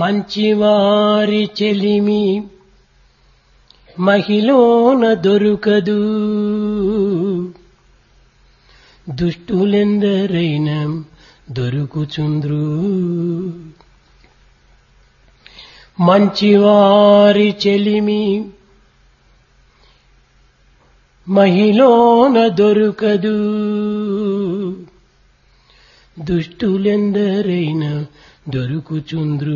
మంచివారి చెలిమి మహిళోన దొరుకదు దుష్టులెందరైన దొరుకుచుంద్రు మంచివారి చెలిమి మహిళోన దొరుకదు దుష్టులెందరైన దొరుకుచుంద్రు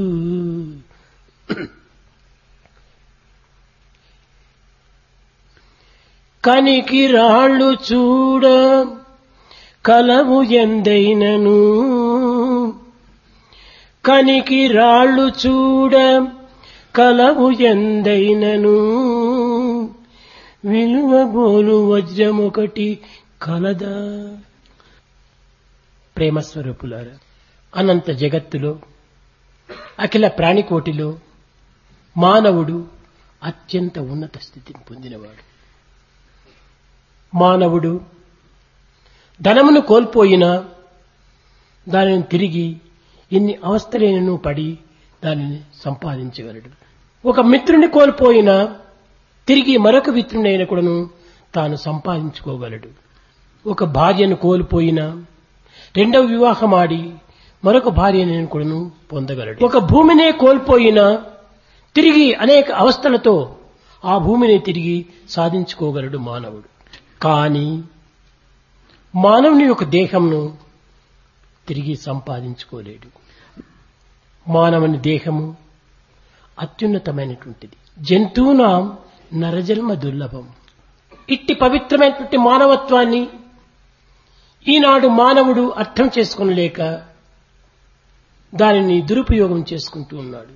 కనికి రాళ్ళు చూడ కలవు ఎందైనను కనికి రాళ్ళు చూడ కలవు ఎందైనను విలువ బోలు వజ్రమొకటి కలదా ప్రేమస్వరూపులారా అనంత జగత్తులో అఖిల ప్రాణికోటిలో మానవుడు అత్యంత ఉన్నత స్థితిని పొందినవాడు మానవుడు ధనమును కోల్పోయినా దానిని తిరిగి ఎన్ని అవస్థలైనను పడి దానిని సంపాదించగలడు ఒక మిత్రుని కోల్పోయినా తిరిగి మరొక మిత్రుడైన కూడాను తాను సంపాదించుకోగలడు ఒక భార్యను కోల్పోయినా రెండవ వివాహం ఆడి మరొక భార్యను కూడాను పొందగలడు ఒక భూమినే కోల్పోయినా తిరిగి అనేక అవస్థలతో ఆ భూమిని తిరిగి సాధించుకోగలడు మానవుడు కానీ మానవుని యొక్క దేహంను తిరిగి సంపాదించుకోలేడు మానవుని దేహము అత్యున్నతమైనటువంటిది జంతువునాం నరజన్మ దుర్లభం ఇట్టి పవిత్రమైనటువంటి మానవత్వాన్ని ఈనాడు మానవుడు అర్థం చేసుకునలేక దానిని దురుపయోగం చేసుకుంటూ ఉన్నాడు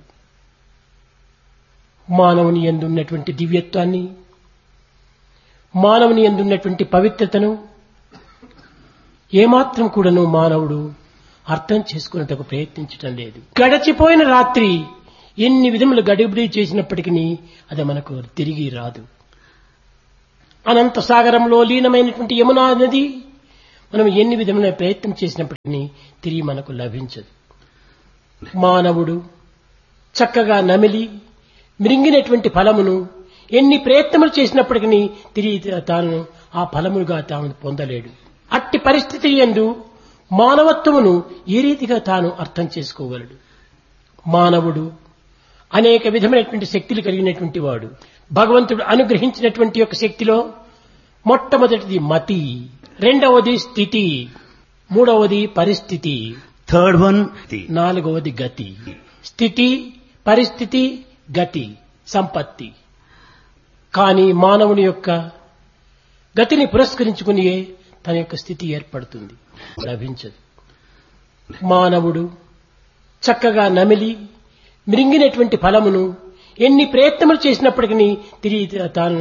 మానవుని ఎందున్నటువంటి దివ్యత్వాన్ని మానవుని ఎందున్నటువంటి పవిత్రతను ఏమాత్రం కూడాను మానవుడు అర్థం చేసుకున్నటకు ప్రయత్నించటం లేదు గడచిపోయిన రాత్రి ఎన్ని విధములు గడిబిడి చేసినప్పటికీ అది మనకు తిరిగి రాదు అనంత సాగరంలో లీనమైనటువంటి యమునా నది మనం ఎన్ని విధముల ప్రయత్నం చేసినప్పటికీ తిరిగి మనకు లభించదు మానవుడు చక్కగా నమిలి మిరింగినటువంటి ఫలమును ఎన్ని ప్రయత్నములు చేసినప్పటికీ తిరిగి తాను ఆ ఫలములుగా తాను పొందలేడు అట్టి పరిస్థితి ఎందు మానవత్వమును ఏ రీతిగా తాను అర్థం చేసుకోగలడు మానవుడు అనేక విధమైనటువంటి శక్తులు కలిగినటువంటి వాడు భగవంతుడు అనుగ్రహించినటువంటి యొక్క శక్తిలో మొట్టమొదటిది మతి రెండవది స్థితి మూడవది పరిస్థితి Third one, the నాలుగవది గతి స్థితి పరిస్థితి గతి సంపత్తి కానీ మానవుని యొక్క గతిని పురస్కరించుకుని తన యొక్క స్థితి ఏర్పడుతుంది లభించదు మానవుడు చక్కగా నమిలి మిరింగినటువంటి ఫలమును ఎన్ని ప్రయత్నములు చేసినప్పటికీ తిరిగి తాను